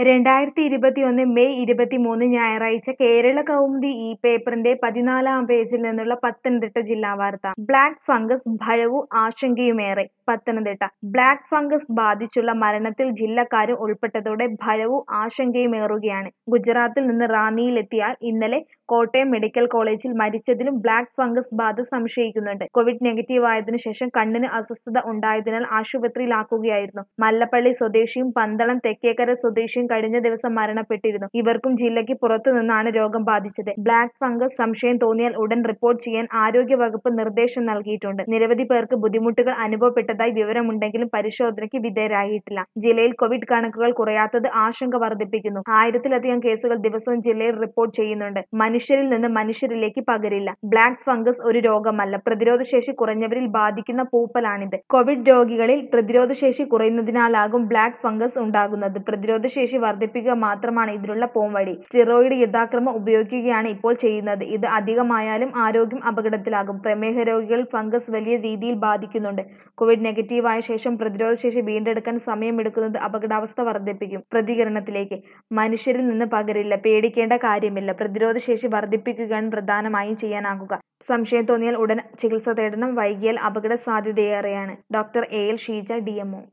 രണ്ടായിരത്തി ഇരുപത്തിയൊന്ന് മെയ് ഇരുപത്തിമൂന്ന് ഞായറാഴ്ച കേരള കൗമുദി ഈ പേപ്പറിന്റെ പതിനാലാം പേജിൽ നിന്നുള്ള പത്തനംതിട്ട ജില്ലാ വാർത്ത ബ്ലാക്ക് ഫംഗസ് ഭയവും ആശങ്കയുമേറെ പത്തനംതിട്ട ബ്ലാക്ക് ഫംഗസ് ബാധിച്ചുള്ള മരണത്തിൽ ജില്ലക്കാരും ഉൾപ്പെട്ടതോടെ ഭയവും ആശങ്കയുമേറുകയാണ് ഗുജറാത്തിൽ നിന്ന് റാന്നിയിലെത്തിയാൽ ഇന്നലെ കോട്ടയം മെഡിക്കൽ കോളേജിൽ മരിച്ചതിലും ബ്ലാക്ക് ഫംഗസ് ബാധ സംശയിക്കുന്നുണ്ട് കോവിഡ് നെഗറ്റീവ് ആയതിനു ശേഷം കണ്ണിന് അസ്വസ്ഥത ഉണ്ടായതിനാൽ ആശുപത്രിയിലാക്കുകയായിരുന്നു മല്ലപ്പള്ളി സ്വദേശിയും പന്തളം തെക്കേക്കര സ്വദേശിയും കഴിഞ്ഞ ദിവസം മരണപ്പെട്ടിരുന്നു ഇവർക്കും ജില്ലയ്ക്ക് പുറത്തു നിന്നാണ് രോഗം ബാധിച്ചത് ബ്ലാക്ക് ഫംഗസ് സംശയം തോന്നിയാൽ ഉടൻ റിപ്പോർട്ട് ചെയ്യാൻ ആരോഗ്യവകുപ്പ് നിർദ്ദേശം നൽകിയിട്ടുണ്ട് നിരവധി പേർക്ക് ബുദ്ധിമുട്ടുകൾ അനുഭവപ്പെട്ടതായി വിവരമുണ്ടെങ്കിലും പരിശോധനയ്ക്ക് വിധേയരായിട്ടില്ല ജില്ലയിൽ കോവിഡ് കണക്കുകൾ കുറയാത്തത് ആശങ്ക വർദ്ധിപ്പിക്കുന്നു ആയിരത്തിലധികം കേസുകൾ ദിവസവും ജില്ലയിൽ റിപ്പോർട്ട് ചെയ്യുന്നുണ്ട് മനുഷ്യരിൽ നിന്ന് മനുഷ്യരിലേക്ക് പകരില്ല ബ്ലാക്ക് ഫംഗസ് ഒരു രോഗമല്ല പ്രതിരോധശേഷി കുറഞ്ഞവരിൽ ബാധിക്കുന്ന പൂപ്പലാണിത് കോവിഡ് രോഗികളിൽ പ്രതിരോധശേഷി കുറയുന്നതിനാലാകും ബ്ലാക്ക് ഫംഗസ് ഉണ്ടാകുന്നത് പ്രതിരോധശേഷി വർദ്ധിപ്പിക്കുക മാത്രമാണ് ഇതിനുള്ള പോംവഴി സ്റ്റിറോയിഡ് യഥാക്രമം ഉപയോഗിക്കുകയാണ് ഇപ്പോൾ ചെയ്യുന്നത് ഇത് അധികമായാലും ആരോഗ്യം അപകടത്തിലാകും പ്രമേഹ രോഗികളിൽ ഫംഗസ് വലിയ രീതിയിൽ ബാധിക്കുന്നുണ്ട് കോവിഡ് നെഗറ്റീവായ ശേഷം പ്രതിരോധശേഷി വീണ്ടെടുക്കാൻ സമയമെടുക്കുന്നത് അപകടാവസ്ഥ വർദ്ധിപ്പിക്കും പ്രതികരണത്തിലേക്ക് മനുഷ്യരിൽ നിന്ന് പകരില്ല പേടിക്കേണ്ട കാര്യമില്ല പ്രതിരോധശേഷി വർദ്ധിപ്പിക്കുകയാണ് പ്രധാനമായും ചെയ്യാനാകുക സംശയം തോന്നിയാൽ ഉടൻ ചികിത്സ തേടണം വൈകിയാൽ അപകട സാധ്യതയേറെയാണ് doctor A L Sheeja D